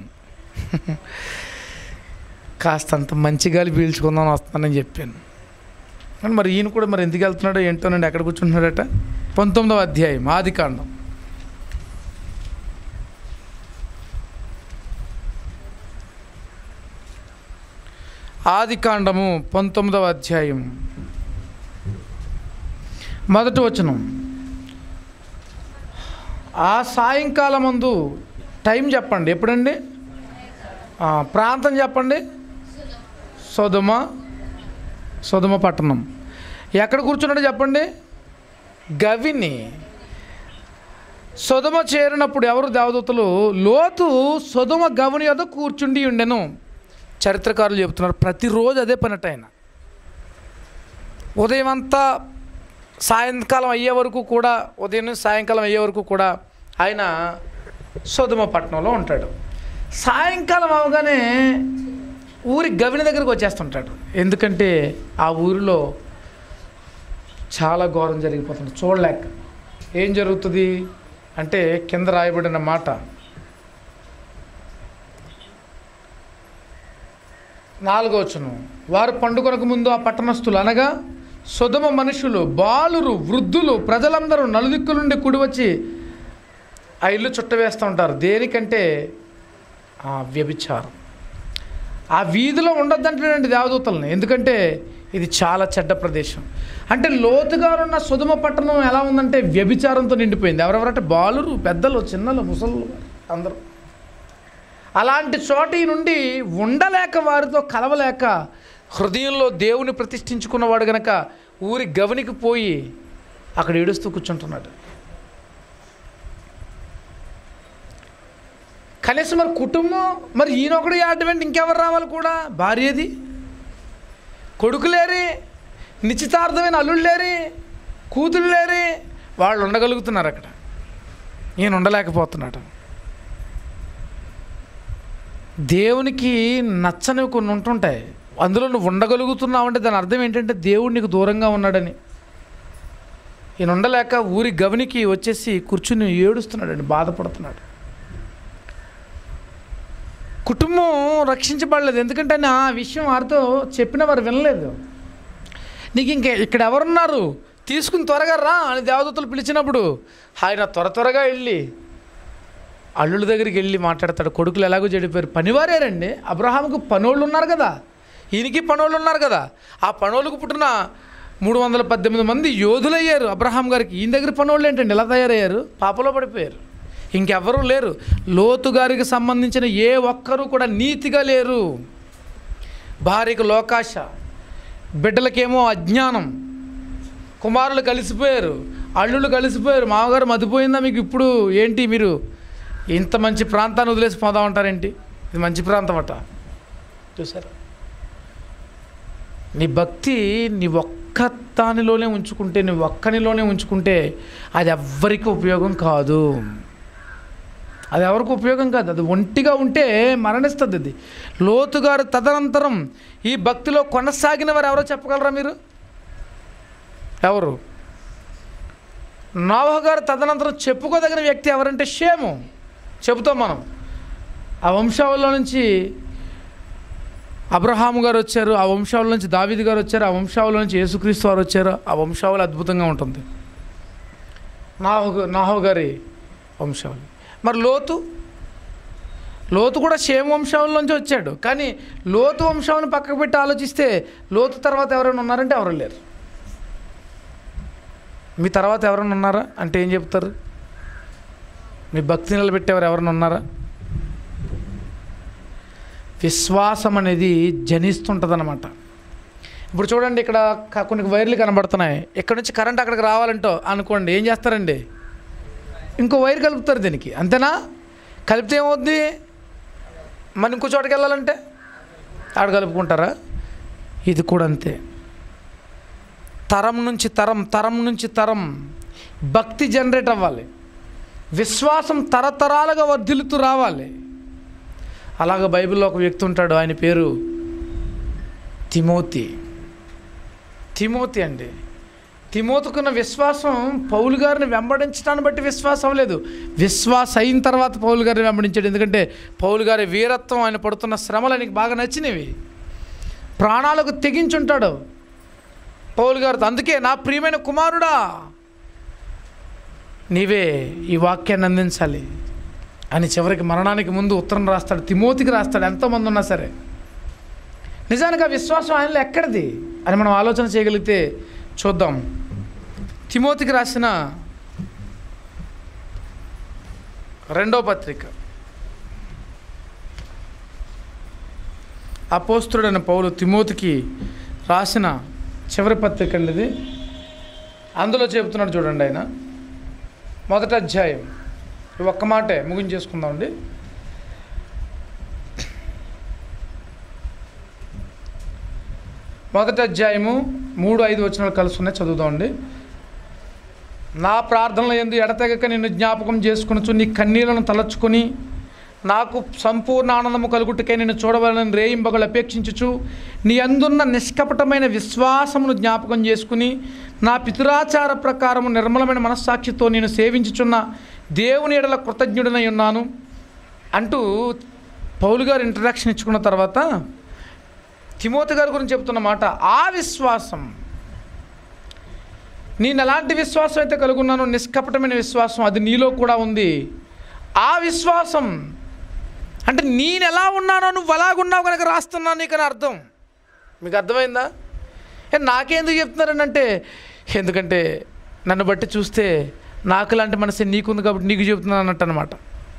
కాస్తంత మంచి గాలి పీల్చుకుందామని వస్తానని చెప్పాను కానీ మరి ఈయన కూడా మరి ఎందుకు వెళ్తున్నాడో ఏంటోనండి ఎక్కడ కూర్చుంటున్నాడట పంతొమ్మిదవ అధ్యాయం ఆది కాండం ఆది కాండము పంతొమ్మిదవ అధ్యాయం మొదటి వచనం ఆ సాయంకాలం ముందు టైం చెప్పండి ఎప్పుడండి ఆ, ప్రాంతం చెప్పండి సొదుమ సొదుమ పట్టణం ఎక్కడ కూర్చున్నాడో చెప్పండి గవిని సొదుమ చేరినప్పుడు ఎవరు దేవదూతలు లోతు సొదుమ గవిని యొద్ద కూర్చుండి ఉండెను చరిత్రకారులు చెబుతున్నారు ప్రతిరోజు అదే పనట ఆయన ఉదయం అంతా సాయంకాలం అయ్యే వరకు కూడా ఉదయం నుంచి సాయంకాలం అయ్యే వరకు కూడా ఆయన సొదుమ పట్టణంలో ఉంటాడు సాయంకాలం అవగానే ఊరి గవిని దగ్గరకు వచ్చేస్తుంటాడు ఎందుకంటే ఆ ఊరిలో చాలా ఘోరం జరిగిపోతుంది చూడలేక ఏం జరుగుతుంది అంటే కింద రాయబడిన మాట నాలుగో వచ్చును వారు పండుగనకు ముందు ఆ పట్టణస్థులు అనగా సుధమ మనుషులు బాలురు వృద్ధులు ప్రజలందరూ నలుదిక్కుల నుండి కూడి వచ్చి ఆ ఇల్లు చుట్టవేస్తూ ఉంటారు దేనికంటే ఆ వ్యభిచారం ఆ వీధిలో ఉండొద్దంటాడండి దేవదూతల్ని ఎందుకంటే ఇది చాలా చెడ్డ ప్రదేశం అంటే లోతుగా ఉన్న సుధమ పట్టణం ఎలా ఉందంటే వ్యభిచారంతో నిండిపోయింది ఎవరెవరంటే బాలురు పెద్దలు చిన్నలు ముసలు అందరూ అలాంటి చోటి నుండి ఉండలేక వారితో కలవలేక హృదయంలో దేవుని ప్రతిష్ఠించుకున్నవాడు గనక ఊరి గవనికి పోయి అక్కడ ఏడుస్తూ కూర్చుంటున్నాడు కనీసం మరి కుటుంబం మరి ఈయన ఒకడు ఆడవేంటి ఇంకెవరు రావాలి కూడా భార్యది కొడుకు లేరి నిశ్చితార్థమైన అల్లుళ్ళు లేరి కూతురు లేరి వాళ్ళు ఉండగలుగుతున్నారు అక్కడ ఈయన ఉండలేకపోతున్నాడు దేవునికి నచ్చనివి కొన్ని ఉంటుంటాయి అందులో నువ్వు ఉండగలుగుతున్నావు అంటే దాని అర్థం ఏంటంటే దేవుడు నీకు దూరంగా ఉన్నాడని ఈయన ఉండలేక ఊరి గవనికి వచ్చేసి కూర్చుని ఏడుస్తున్నాడండి బాధపడుతున్నాడు కుటుంబం రక్షించబడలేదు ఎందుకంటే ఆయన ఆ విషయం వారితో చెప్పిన వారు వినలేదు నీకు ఇంక ఇక్కడ ఎవరున్నారు తీసుకుని త్వరగా రా అని దేవదూతలు పిలిచినప్పుడు ఆయన త్వర త్వరగా వెళ్ళి అల్లుళ్ళ దగ్గరికి వెళ్ళి మాట్లాడతాడు కొడుకులు ఎలాగో చెడిపోయారు పనివారేరండి అబ్రహాంకు పనోళ్ళు ఉన్నారు కదా ఈయనకి పనోళ్ళు ఉన్నారు కదా ఆ పనోళ్ళకు పుట్టిన మూడు వందల పద్దెనిమిది మంది యోధులయ్యారు అబ్రహాం గారికి ఈయన దగ్గర పనోళ్ళు ఏంటండి ఎలా తయారయ్యారు పాపలో పడిపోయారు ఇంకెవ్వరూ లేరు లోతు గారికి సంబంధించిన ఏ ఒక్కరూ కూడా నీతిగా లేరు భార్యకు లోకాశ బిడ్డలకేమో అజ్ఞానం కుమారులు కలిసిపోయారు అల్లుళ్ళు కలిసిపోయారు మామగారు మతిపోయిందా మీకు ఇప్పుడు ఏంటి మీరు ఇంత మంచి ప్రాంతాన్ని వదిలేసి పోదాం అంటారేంటి ఇది మంచి ప్రాంతం అట చూసారా నీ భక్తి నీ ఒక్క దానిలోనే ఉంచుకుంటే నీ ఒక్కనిలోనే ఉంచుకుంటే అది ఎవ్వరికి ఉపయోగం కాదు అది ఎవరికి ఉపయోగం కాదు అది ఒంటిగా ఉంటే మరణిస్తుంది అది లోతుగారు తదనంతరం ఈ భక్తిలో కొనసాగిన వారు ఎవరో చెప్పగలరా మీరు ఎవరు నోవహ గారు తదనంతరం చెప్పుకోదగిన వ్యక్తి ఎవరంటే షేము చెబుతాం మనం ఆ వంశావళిలో నుంచి అబ్రహాము గారు వచ్చారు ఆ వంశావళి నుంచి దావీదు గారు వచ్చారు ఆ వంశావళి నుంచి యేసుక్రీస్తు వారు వచ్చారు ఆ వంశావళి అద్భుతంగా ఉంటుంది నాహో నాహో గారి వంశావళి మరి లోతు లోతు కూడా షేమ్ వంశావళి నుంచి వచ్చాడు కానీ లోతు వంశావళిని పక్కకు పెట్టి ఆలోచిస్తే లోతు తర్వాత ఎవరైనా ఉన్నారంటే ఎవరు లేరు మీ తర్వాత ఎవరైనా ఉన్నారా అంటే ఏం చెప్తారు మీ భక్తి నిలబెట్టేవారు ఎవరైనా ఉన్నారా విశ్వాసం అనేది జనిస్తుంటుంది ఇప్పుడు చూడండి ఇక్కడ క- కొన్ని వైర్లు కనబడుతున్నాయి ఇక్కడ నుంచి కరెంట్ అక్కడికి రావాలంటో అనుకోండి ఏం చేస్తారండి ఇంకో వైర్ కలుపుతారు దీనికి అంతేనా కలిపితే ఏమవుద్ది మరి ఇంకో చోటకి వెళ్ళాలంటే ఆడ కలుపుకుంటారా ఇది కూడా అంతే తరం నుంచి తరం తరం నుంచి తరం భక్తి జనరేట్ అవ్వాలి విశ్వాసం తరతరాలుగా వర్ధిల్లుతూ రావాలి అలాగ బైబిల్లో ఒక వ్యక్తి ఉంటాడు ఆయన పేరు తిమోతి తిమోతి అండి తిమోతుకున్న విశ్వాసం పౌలు గారిని వెంబడించడాన్ని బట్టి విశ్వాసం లేదు విశ్వాస అయిన తర్వాత పౌలు గారిని వెంబడించాడు ఎందుకంటే పౌలు గారి వీరత్వం ఆయన పడుతున్న శ్రమలు ఆయనకి బాగా నచ్చినవి ప్రాణాలకు తెగించుంటాడు పౌలు గారితో అందుకే నా ప్రియమైన కుమారుడా నీవే ఈ వాక్యాన్ని అందించాలి అని చివరికి మరణానికి ముందు ఉత్తరం రాస్తాడు తిమోతికి రాస్తాడు ఎంతోమంది ఉన్నా సరే నిజానికి ఆ విశ్వాసం ఆయనలో ఎక్కడిది అని మనం ఆలోచన చేయగలిగితే చూద్దాం తిమోతికి రాసిన రెండో పత్రిక అపోస్తుడైన పౌలు తిమోతికి రాసిన చివరి పత్రిక అండి ఇది అందులో చెబుతున్నాడు చూడండి ఆయన మొదటి అధ్యాయం ఈ ఒక్క మాటే ముగించేసుకుందామండి మొదటి అధ్యాయము మూడు ఐదు వచనాలు కలుస్తున్నాయి చదువుదామండి నా ప్రార్థనల ఎందు ఎడతెగక నిన్ను జ్ఞాపకం చేసుకునొచ్చు నీ కన్నీళ్లను తలచుకొని నాకు సంపూర్ణ ఆనందము కలుగుటకై నేను చూడవాలని రేయింబగలు అపేక్షించుచు నీ అందున్న నిష్కపటమైన విశ్వాసమును జ్ఞాపకం చేసుకుని నా పితురాచార ప్రకారము నిర్మలమైన మనస్సాక్షితో నేను సేవించుచున్న దేవుని ఎడల కృతజ్ఞుడనై ఉన్నాను అంటూ పౌలు గారు ఇంట్రడక్షన్ ఇచ్చుకున్న తర్వాత తిమోతి గారి గురించి చెప్తున్న మాట ఆ విశ్వాసం నేను ఎలాంటి విశ్వాసం అయితే కలుగున్నానో నిష్కపటమైన విశ్వాసం అది నీలో కూడా ఉంది ఆ విశ్వాసం అంటే నేను ఎలా ఉన్నానో నువ్వు అలాగున్నావు కనుక రాస్తున్నాను నీకని అర్థం మీకు అర్థమైందా ఏ నాకెందుకు చెప్తున్నారనంటే ఎందుకంటే నన్ను బట్టి చూస్తే నాకు లాంటి మనసు నీకుంది కాబట్టి నీకు చెప్తున్నాను అన్నట్టు అనమాట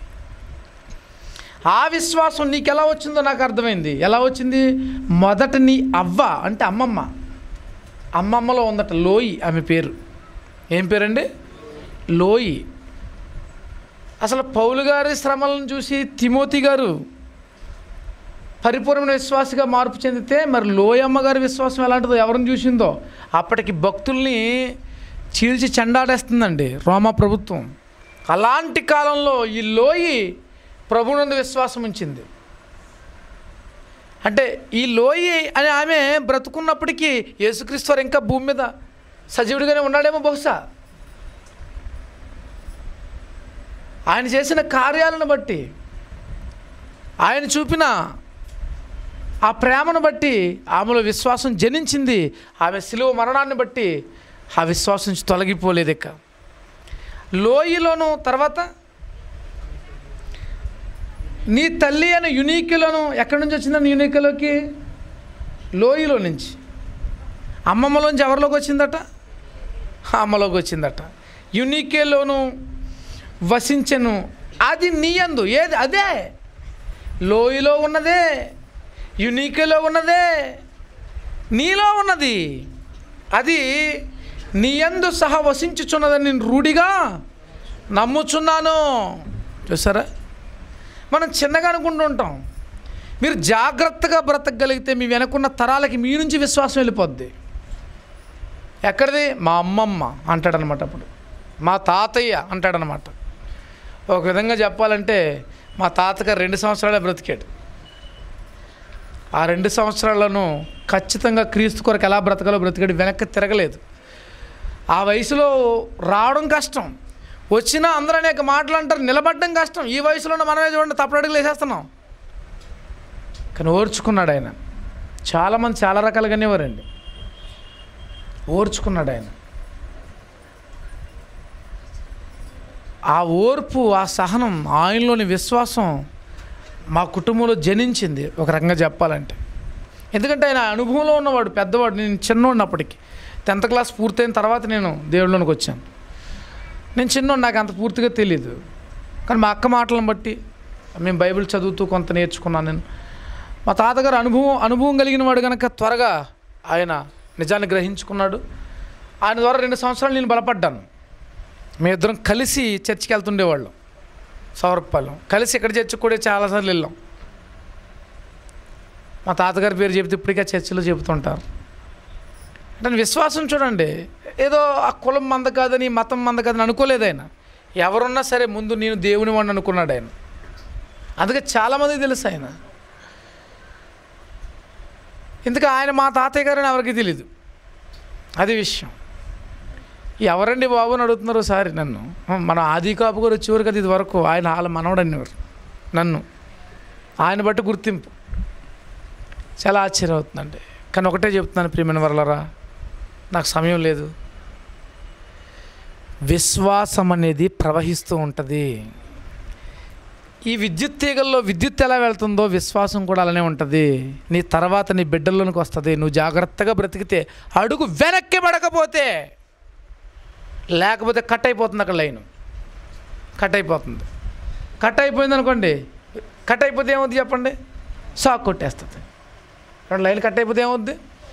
ఆ విశ్వాసం నీకు ఎలా వచ్చిందో నాకు అర్థమైంది ఎలా వచ్చింది మొదట నీ అవ్వ అంటే అమ్మమ్మ అమ్మమ్మలో ఉందట లోయి ఆమె పేరు ఏం పేరండి లోయి అసలు పౌలు గారి శ్రమలను చూసి తిమోతి గారు పరిపూర్ణమైన విశ్వాసిగా మార్పు చెందితే మరి లోయమ్మ గారి విశ్వాసం ఎలాంటిదో ఎవరిని చూసిందో అప్పటికి భక్తుల్ని చీల్చి చెండాడేస్తుందండి రోమా ప్రభుత్వం అలాంటి కాలంలో ఈ లోయి ప్రభునందు విశ్వాసం ఉంచింది అంటే ఈ లోయి అని ఆమె బ్రతుకున్నప్పటికీ యేసుక్రీస్తు వారు ఇంకా భూమి మీద సజీవుడిగానే ఉన్నాడేమో బహుశా ఆయన చేసిన కార్యాలను బట్టి ఆయన చూపిన ఆ ప్రేమను బట్టి ఆమెలో విశ్వాసం జనించింది ఆమె శిలువ మరణాన్ని బట్టి ఆ విశ్వాసం నుంచి తొలగిపోలేదు ఇక లోయలోను తర్వాత నీ తల్లి అనే యునీకిలోను ఎక్కడి నుంచి వచ్చిందని యునీకిలోకి లోయలో నుంచి అమ్మమ్మలోంచి ఎవరిలోకి వచ్చిందట అమ్మలోకి వచ్చిందట యునీకేలోను వసించెను అది నీ యందు ఏది అదే లోయలో ఉన్నదే యునీకేలో ఉన్నదే నీలో ఉన్నది అది నీ యందు సహా వసించుచున్నదని నేను రూఢిగా నమ్ముచున్నాను చూసారా మనం చిన్నగా అనుకుంటూ ఉంటాం మీరు జాగ్రత్తగా బ్రతకగలిగితే మీ వెనకున్న తరాలకి మీ నుంచి విశ్వాసం వెళ్ళిపోద్ది ఎక్కడిది మా అమ్మమ్మ అంటాడనమాట అప్పుడు మా తాతయ్య అంటాడనమాట ఒక విధంగా చెప్పాలంటే మా తాతగారు రెండు సంవత్సరాలే బ్రతికాడు ఆ రెండు సంవత్సరాలను ఖచ్చితంగా క్రీస్తు కొరకు ఎలా బ్రతకాలో బ్రతికాడు వెనక్కి తిరగలేదు ఆ వయసులో రావడం కష్టం వచ్చినా అందరూ అనేక మాటలు అంటారు నిలబడడం కష్టం ఈ వయసులో మనమే చూడండి తప్పుడు అడుగులు వేసేస్తున్నాం కానీ ఓర్చుకున్నాడు ఆయన చాలామంది చాలా రకాలుగా అనేవారండి ఓర్చుకున్నాడు ఆయన ఆ ఓర్పు ఆ సహనం ఆయనలోని విశ్వాసం మా కుటుంబంలో జనించింది ఒక రకంగా చెప్పాలంటే ఎందుకంటే ఆయన అనుభవంలో ఉన్నవాడు పెద్దవాడు నేను చిన్నోడినప్పటికీ టెన్త్ క్లాస్ పూర్తయిన తర్వాత నేను దేవుళ్ళలోనికి వచ్చాను నేను చిన్నోడు నాకు అంత పూర్తిగా తెలియదు కానీ మా అక్క మాటలను బట్టి మేము బైబిల్ చదువుతూ కొంత నేర్చుకున్నాను నేను మా తాతగారు అనుభవం అనుభవం కలిగిన వాడు కనుక త్వరగా ఆయన నిజాన్ని గ్రహించుకున్నాడు ఆయన ద్వారా రెండు సంవత్సరాలు నేను బలపడ్డాను మీ ఇద్దరం కలిసి చర్చికి వెళ్తుండేవాళ్ళం సౌరపాలెం కలిసి ఇక్కడ చర్చికి కూడా చాలాసార్లు వెళ్ళాం మా తాతగారి పేరు చెబితే ఇప్పటికే చర్చిలో చెబుతుంటారు అంటే విశ్వాసం చూడండి ఏదో ఆ కులం మంద కాదని మతం మంద కాదని అనుకోలేదు ఆయన ఎవరున్నా సరే ముందు నేను దేవుని వాడిని అనుకున్నాడు ఆయన అందుకే చాలామందికి తెలుసు ఆయన ఇందుకు ఆయన మా తాతయ్య గారని ఎవరికి తెలీదు అది విషయం ఎవరండి బాబు అని అడుగుతున్నారు సారి నన్ను మన ఆది కాపు గారు వచ్చేవారు కదా ఇది వరకు ఆయన వాళ్ళ మనవడు అనేవారు నన్ను ఆయన బట్టి గుర్తింపు చాలా ఆశ్చర్యం అవుతుందండి కానీ ఒకటే చెప్తున్నాను ప్రియమైన వరలరా నాకు సమయం లేదు విశ్వాసం అనేది ప్రవహిస్తూ ఉంటుంది ఈ విద్యుత్ తీగల్లో విద్యుత్ ఎలా వెళ్తుందో విశ్వాసం కూడా అలానే ఉంటుంది నీ తర్వాత నీ బిడ్డల్లోనికి వస్తుంది నువ్వు జాగ్రత్తగా బ్రతికితే అడుగు వెనక్కి పడకపోతే లేకపోతే కట్ అయిపోతుంది అక్కడ లైన్ కట్ అయిపోతుంది కట్ అయిపోయింది అనుకోండి కట్ అయిపోతే ఏమవుద్ది చెప్పండి షాక్ కొట్టేస్తుంది రెండు లైన్ కట్ అయిపోతే ఏమవుద్ది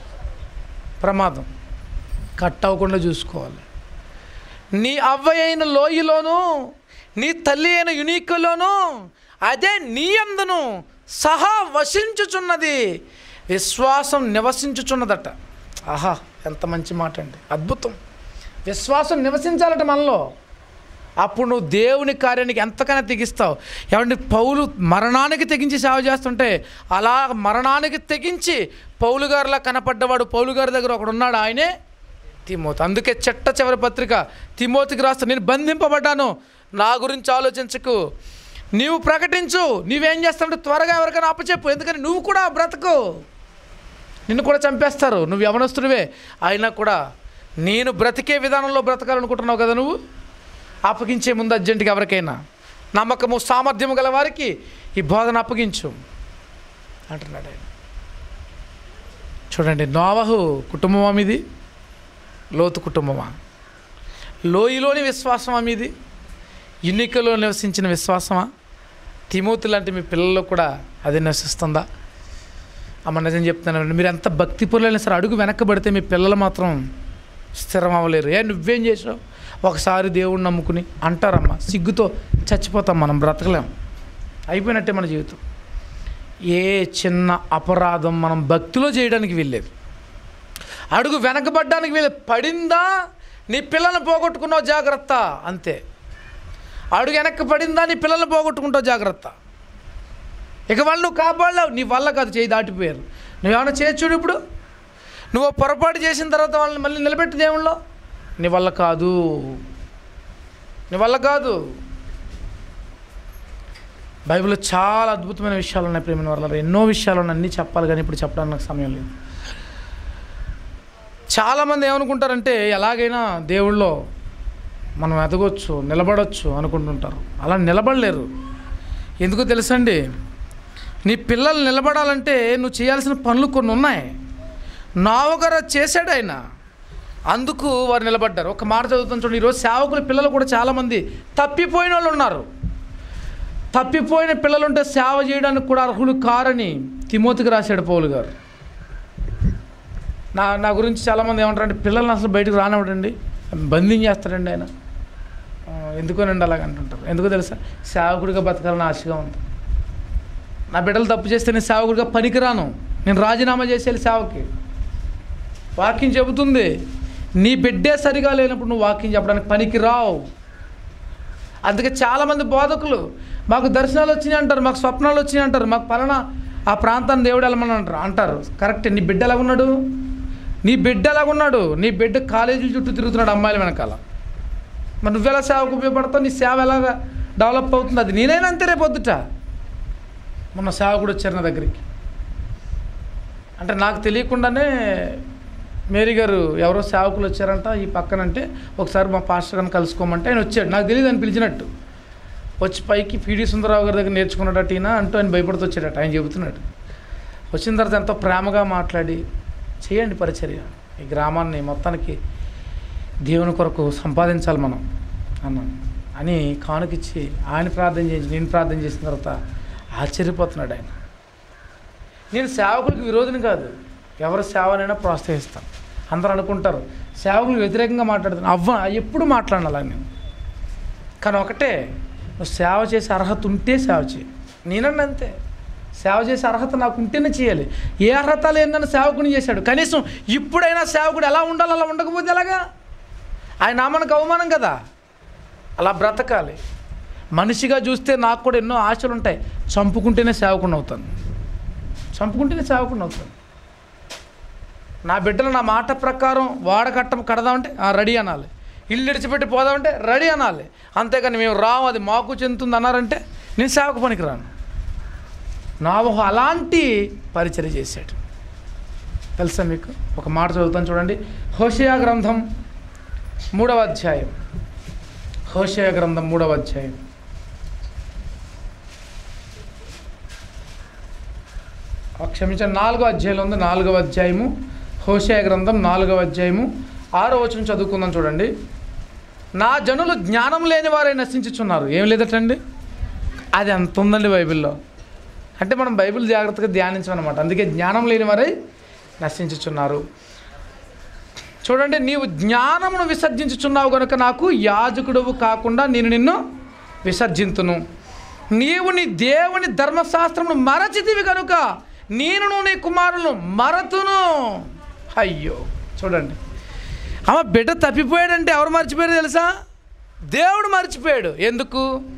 ప్రమాదం కట్ అవ్వకుండా చూసుకోవాలి నీ అవ్వ అయిన లోయలోను నీ తల్లి అయిన యునీకులోను అదే నీ అందును సహా వసించుచున్నది విశ్వాసం నివసించుచున్నదట ఆహా ఎంత మంచి మాట అండి అద్భుతం విశ్వాసం నివసించాలట మనలో అప్పుడు నువ్వు దేవుని కార్యానికి ఎంతకైనా తెగిస్తావు ఏమంటే పౌలు మరణానికి తెగించి సేవ చేస్తుంటే అలా మరణానికి తెగించి పౌలు గారిలా కనపడ్డవాడు పౌలు గారి దగ్గర ఒకడు ఉన్నాడు ఆయనే తిమోతి అందుకే చెట్ట చివరి పత్రిక తిమోతికి రాస్తా నేను బంధింపబడ్డాను నా గురించి ఆలోచించకు నీవు ప్రకటించు నీవేం చేస్తావు త్వరగా ఎవరికైనా అప్పచెప్పు ఎందుకని నువ్వు కూడా బ్రతకు నిన్ను కూడా చంపేస్తారు నువ్వు యవనస్తుడివే అయినా కూడా నేను బ్రతికే విధానంలో బ్రతకాలనుకుంటున్నావు కదా నువ్వు అప్పగించే ముందు అర్జెంటుగా ఎవరికైనా నమ్మకము సామర్థ్యము గల వారికి ఈ బోధన అప్పగించు అంటున్నాడు ఆయన చూడండి నోవహు కుటుంబమా మీది లోతు కుటుంబమా లోయలోని విశ్వాసమా మీది ఎన్నికలో నివసించిన విశ్వాసమా తిమోతి లాంటి మీ పిల్లల్లో కూడా అది నివసిస్తుందా అమ్మ నిజం చెప్తున్నాను మీరు ఎంత భక్తి పొరలైనా సరే అడుగు వెనక్కబడితే మీ పిల్లలు మాత్రం స్థిరం అవ్వలేరు ఏ నువ్వేం చేసావు ఒకసారి దేవుణ్ణి నమ్ముకుని అంటారమ్మా సిగ్గుతో చచ్చిపోతాం మనం బ్రతకలేం అయిపోయినట్టే మన జీవితం ఏ చిన్న అపరాధం మనం భక్తిలో చేయడానికి వెళ్ళేది అడుగు వెనకబడ్డానికి వీళ్ళు పడిందా నీ పిల్లల్ని పోగొట్టుకున్నావు జాగ్రత్త అంతే అడుగు వెనక్కి పడిందా నీ పిల్లల్ని పోగొట్టుకుంటావు జాగ్రత్త ఇక వాళ్ళు నువ్వు కాపాడలేవు నీ వల్ల కాదు చేయి దాటిపోయారు నువ్వేమైనా చేయొచ్చు ఇప్పుడు నువ్వు పొరపాటు చేసిన తర్వాత వాళ్ళని మళ్ళీ నిలబెట్టి దేవుళ్ళో నీ వల్ల కాదు నీ వల్ల కాదు బైబిల్లో చాలా అద్భుతమైన విషయాలు ఉన్నాయి ప్రేమ వల్ల ఎన్నో విషయాలు ఉన్నాయి అన్నీ చెప్పాలి కానీ ఇప్పుడు చెప్పడానికి నాకు సమయం లేదు చాలామంది ఏమనుకుంటారంటే ఎలాగైనా దేవుళ్ళో మనం ఎదగొచ్చు నిలబడవచ్చు అనుకుంటుంటారు అలా నిలబడలేరు ఎందుకో తెలుసండి నీ పిల్లలు నిలబడాలంటే నువ్వు చేయాల్సిన పనులు కొన్ని ఉన్నాయి నావగారు అది చేశాడు ఆయన అందుకు వారు నిలబడ్డారు ఒక మాట చదువుతాను చూడండి ఈరోజు సేవకుల పిల్లలు కూడా చాలామంది తప్పిపోయిన వాళ్ళు ఉన్నారు తప్పిపోయిన పిల్లలుంటే సేవ చేయడానికి కూడా అర్హులు కారని తిమోతికి రాశాడు పౌలు గారు నా నా గురించి చాలామంది ఏమంటారంటే పిల్లల్ని అసలు బయటకు రానివ్వడండి బంధించేస్తాడండి ఆయన ఆ, ఎందుకోనండి అలాగ అంటుంటారు ఎందుకో తెలుసా సేవకుడిగా బతకాలని ఆశగా ఉంది నా బిడ్డలు తప్పు చేస్తే నేను సేవకుడిగా పనికిరాను నేను రాజీనామా చేసేయాలి సేవకి వాక్యం చెబుతుంది నీ బిడ్డే సరిగా లేనప్పుడు నువ్వు వాక్యం చెప్పడానికి పనికి రావు అందుకే చాలామంది బోధకులు మాకు దర్శనాలు వచ్చినాయి అంటారు మాకు స్వప్నాలు వచ్చినాయి అంటారు మాకు పలానా ఆ ప్రాంతాన్ని దేవుడు వెళ్ళమని అంటారు అంటారు కరెక్ట్ నీ బిడ్డ ఎలాగున్నాడు నీ బిడ్డ ఎలాగున్నాడు నీ బిడ్డ కాలేజీల చుట్టూ తిరుగుతున్నాడు అమ్మాయిల వెనకాల మరి నువ్వెలా సేవకు ఉపయోగపడతావు నీ సేవ ఎలాగా డెవలప్ అవుతుంది అది నేనైనా అంతే రేపు పొద్దుట మొన్న సేవకుడు వచ్చారు నా దగ్గరికి అంటే నాకు తెలియకుండానే మేరీ గారు ఎవరో సేవకులు వచ్చారంట ఈ పక్కనంటే ఒకసారి మా పాస్టర్ గారిని కలుసుకోమంటే ఆయన వచ్చాడు నాకు తెలియదు ఆయన పిలిచినట్టు వచ్చి పైకి పీడి సుందరరావు గారి దగ్గర నేర్చుకున్నాడట ఈయన అంటూ ఆయన భయపడుతూ వచ్చాడట ఆయన చెబుతున్నాడు వచ్చిన తర్వాత ఎంతో ప్రేమగా మాట్లాడి చేయండి పరిచర్య ఈ గ్రామాన్ని మొత్తానికి దేవుని కొరకు సంపాదించాలి మనం అన్నాను అని కానుకిచ్చి ఆయన ప్రార్థన చేసి నేను ప్రార్థన చేసిన తర్వాత ఆశ్చర్యపోతున్నాడు ఆయన నేను సేవకులకు విరోధిని కాదు ఎవరి సేవనైనా ప్రోత్సహిస్తాను అందరూ అనుకుంటారు సేవకులకు వ్యతిరేకంగా మాట్లాడుతాను అవ్వ ఎప్పుడు మాట్లాడాలి అలా నేను కానీ ఒకటే నువ్వు సేవ చేసే అర్హత ఉంటే సేవ చేయి నేనండి అంతే సేవ చేసే అర్హత నాకు ఉంటేనే చేయాలి ఏ అర్హత లేదని సేవకుని చేశాడు కనీసం ఇప్పుడైనా సేవకుడు ఎలా ఉండాలి అలా ఉండకపోతే ఎలాగా ఆయన నామానికి అవమానం కదా అలా బ్రతకాలి మనిషిగా చూస్తే నాకు కూడా ఎన్నో ఆశలు ఉంటాయి చంపుకుంటేనే సేవకుని అవుతాను చంపుకుంటేనే సేవకుని అవుతాను నా బిడ్డలు నా మాట ప్రకారం వాడ కట్టం కడదామంటే "ఆ, రెడీ అనాలి ఇల్లు విడిచిపెట్టి పోదామంటే రెడీ అనాలి అంతేకాని మేము రాము అది మాకు చెందుతుంది అన్నారంటే నేను సేవకు పనికిరాను నావహు అలాంటి పరిచయం చేశాడు తెలుసా మీకు ఒక మాట చదువుతాను చూడండి హోషయా గ్రంథం మూడవ అధ్యాయం హోషయ గ్రంథం మూడవ అధ్యాయం ఆ, క్షమించండి నాలుగో అధ్యాయంలో ఉంది నాలుగవ అధ్యాయము హోషయ గ్రంథం నాలుగవ అధ్యాయము ఆరో వచనం చదువుకుందాం చూడండి నా జనులు జ్ఞానం లేని వారే నశించుచున్నారు ఏం లేదటండి అది అంత ఉందండి బైబిల్లో అంటే మనం బైబిల్ జాగ్రత్తగా ధ్యానించమన్నమాట అందుకే జ్ఞానం లేని వారై నశించుచున్నారు చూడండి నీవు జ్ఞానమును విసర్జించుచున్నావు కనుక నాకు యాజకుడువు కాకుండా నేను నిన్ను విసర్జింతును నీవు నీ దేవుని ధర్మశాస్త్రమును మరచితివి కనుక నేను నీ కుమారులను మరతును అయ్యో చూడండి అమ్మ బిడ్డ తప్పిపోయాడంటే ఎవరు మర్చిపోయారు తెలుసా దేవుడు మర్చిపోయాడు ఎందుకు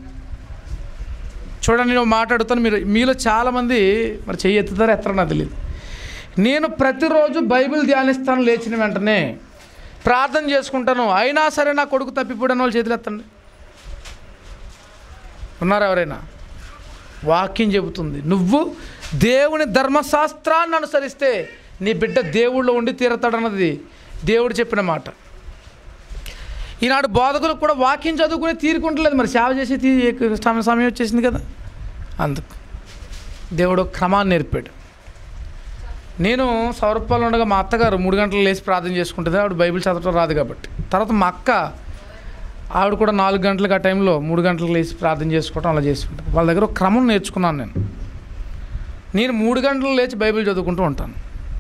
చూడండి నేను మాట్లాడుతాను మీరు మీలో చాలామంది మరి చెయ్యి ఎత్తుతారో ఎత్తరో నాకు తెలియదు నేను ప్రతిరోజు బైబిల్ ధ్యానిస్తాను లేచిన వెంటనే ప్రార్థన చేసుకుంటాను అయినా సరే నా కొడుకు తప్పిపోయిన వాళ్ళు చేతులు ఎత్తండి ఉన్నారా ఎవరైనా వాక్యం చెబుతుంది నువ్వు దేవుని ధర్మశాస్త్రాన్ని అనుసరిస్తే నీ బిడ్డ దేవుళ్ళో ఉండి తీరతాడన్నది దేవుడు చెప్పిన మాట ఈనాడు బోధకులకు కూడా వాక్యం చదువుకుని తీరుకుంటలేదు మరి సేవ చేసి తీ సమయం సమయం వచ్చేసింది కదా అందుకు దేవుడు ఒక క్రమాన్ని నేర్పాడు నేను సౌరపాలు ఉండగా మా అత్తగారు మూడు గంటలు లేచి ప్రార్థన చేసుకుంటుంది ఆవిడ బైబిల్ చదవటం రాదు కాబట్టి తర్వాత మా అక్క ఆవిడ కూడా నాలుగు గంటలకు ఆ టైంలో మూడు గంటలకు లేచి ప్రార్థన చేసుకోవటం అలా చేసుకుంటాను వాళ్ళ దగ్గర ఒక క్రమం నేర్చుకున్నాను నేను నేను మూడు గంటలు లేచి బైబిల్ చదువుకుంటూ ఉంటాను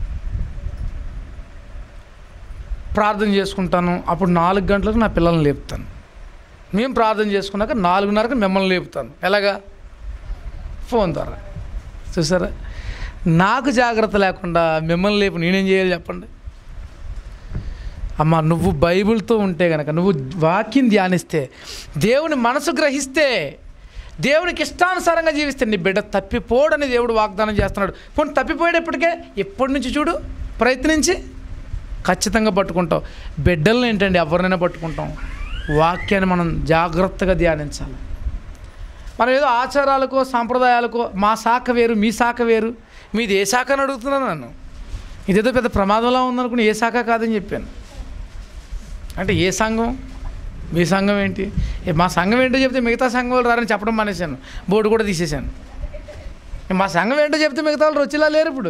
ప్రార్థన చేసుకుంటాను అప్పుడు నాలుగు గంటలకు నా పిల్లల్ని లేపుతాను మేము ప్రార్థన చేసుకున్నాక నాలుగున్నరకు మిమ్మల్ని లేపుతాను ఎలాగా ఫోన్ ద్వారా చూసారా నాకు జాగ్రత్త లేకుండా మిమ్మల్ని లేపు నేనేం చేయాలి చెప్పండి అమ్మ నువ్వు బైబిల్తో ఉంటే కనుక నువ్వు వాక్యం ధ్యానిస్తే దేవుని మనసు గ్రహిస్తే దేవునికి ఇష్టానుసారంగా జీవిస్తే నీ బిడ్డ తప్పిపోడని దేవుడు వాగ్దానం చేస్తున్నాడు పోనీ తప్పిపోయేటప్పటికే ఎప్పటి నుంచి చూడు ప్రయత్నించి ఖచ్చితంగా పట్టుకుంటాం బిడ్డలను ఏంటండి ఎవరినైనా పట్టుకుంటాం వాక్యాన్ని మనం జాగ్రత్తగా ధ్యానించాలి మనం ఏదో ఆచారాలకో సాంప్రదాయాలకో మా శాఖ వేరు మీ శాఖ వేరు మీది ఏ శాఖ అని అడుగుతున్నాను నన్ను ఇదేదో పెద్ద ప్రమాదంలా ఉందనుకుని ఏ శాఖ కాదని చెప్పాను అంటే ఏ సంఘం మీ సంఘం ఏంటి ఏ మా సంఘం ఏంటో చెప్తే మిగతా సంఘం వాళ్ళు రారని చెప్పడం మానేశాను బోర్డు కూడా తీసేశాను ఏ మా సంఘం ఏంటో చెప్తే మిగతా వాళ్ళు వచ్చేలా లేరు ఇప్పుడు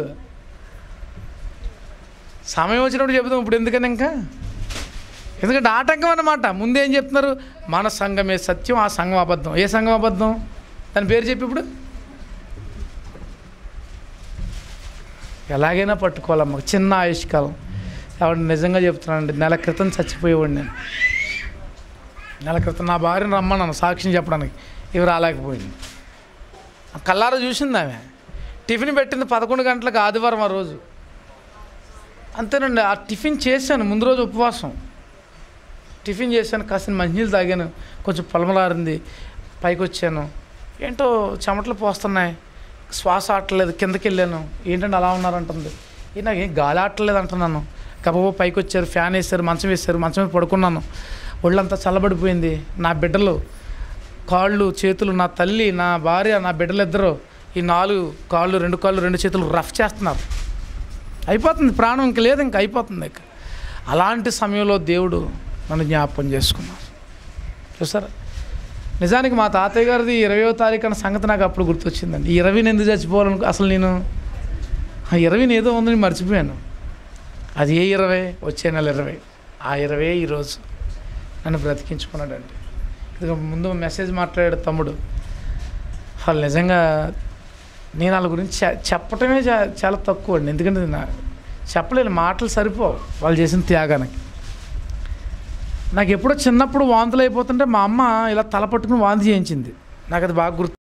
సమయం వచ్చినప్పుడు చెబుతాం ఇప్పుడు ఎందుకని ఇంకా ఎందుకంటే ఆటంకం అన్నమాట ముందు ఏం చెప్తున్నారు మన సంఘమే సత్యం ఆ సంఘం అబద్ధం ఏ సంఘం అబద్ధం దాని పేరు చెప్పి ఇప్పుడు ఎలాగైనా పట్టుకోవాలమ్మ చిన్న ఆయుష్కాలం ఎవరు నిజంగా చెప్తున్నానండి నెల క్రితం చచ్చిపోయేవాడు నేను నెల క్రితం నా భార్యను రమ్మన్నాను సాక్ష్యం చెప్పడానికి ఇవి రాలేకపోయింది ఆ కల్లారా చూసింది ఆమె టిఫిన్ పెట్టింది పదకొండు గంటలకు ఆదివారం ఆ రోజు అంతేనండి ఆ టిఫిన్ చేశాను ముందు రోజు ఉపవాసం టిఫిన్ చేశాను కాసిన మంచినీళ్ళు తాగాను కొంచెం పొలమలారింది పైకి వచ్చాను ఏంటో చెమటలు పోస్తున్నాయి శ్వాస ఆటలేదు కిందకి వెళ్ళాను ఏంటంటే అలా ఉన్నారంటుంది ఏ నాకు ఏం గాలి ఆటలేదు అంటున్నాను గబగబా పైకి వచ్చారు ఫ్యాన్ వేశారు మంచం వేశారు మంచం మీద పడుకున్నాను ఒళ్ళంతా చల్లబడిపోయింది నా బిడ్డలు కాళ్ళు చేతులు నా తల్లి నా భార్య నా బిడ్డలు ఇద్దరు ఈ నాలుగు కాళ్ళు రెండు కాళ్ళు రెండు చేతులు రఫ్ చేస్తున్నారు అయిపోతుంది ప్రాణం ఇంక లేదు ఇంక అయిపోతుంది ఇక అలాంటి సమయంలో దేవుడు నన్ను జ్ఞాపకం చేసుకున్నాను చూసారా నిజానికి మా తాతయ్య గారిది ఇరవయో తారీఖు అన్న సంగతి నాకు అప్పుడు గుర్తొచ్చిందండి ఈ ఇరవైని ఎందుకు చచ్చిపోవాలను అసలు నేను ఆ ఇరవైని ఏదో ఉందని మర్చిపోయాను అది ఏ ఇరవై వచ్చే నెల ఇరవై ఆ ఇరవై ఈరోజు నన్ను బ్రతికించుకున్నాడండి ఇది ముందు మెసేజ్ మాట్లాడాడు తమ్ముడు వాళ్ళు నిజంగా నేను వాళ్ళ గురించి చె- చెప్పటమే చా- చాలా తక్కువ అండి ఎందుకంటే నా చెప్పలేను మాటలు సరిపోవు వాళ్ళు చేసిన త్యాగానికి నాకు ఎప్పుడో చిన్నప్పుడు వాంతులు అయిపోతుంటే మా అమ్మ ఇలా తల పట్టుకుని వాంతి చేయించింది నాకు అది బాగా గుర్తు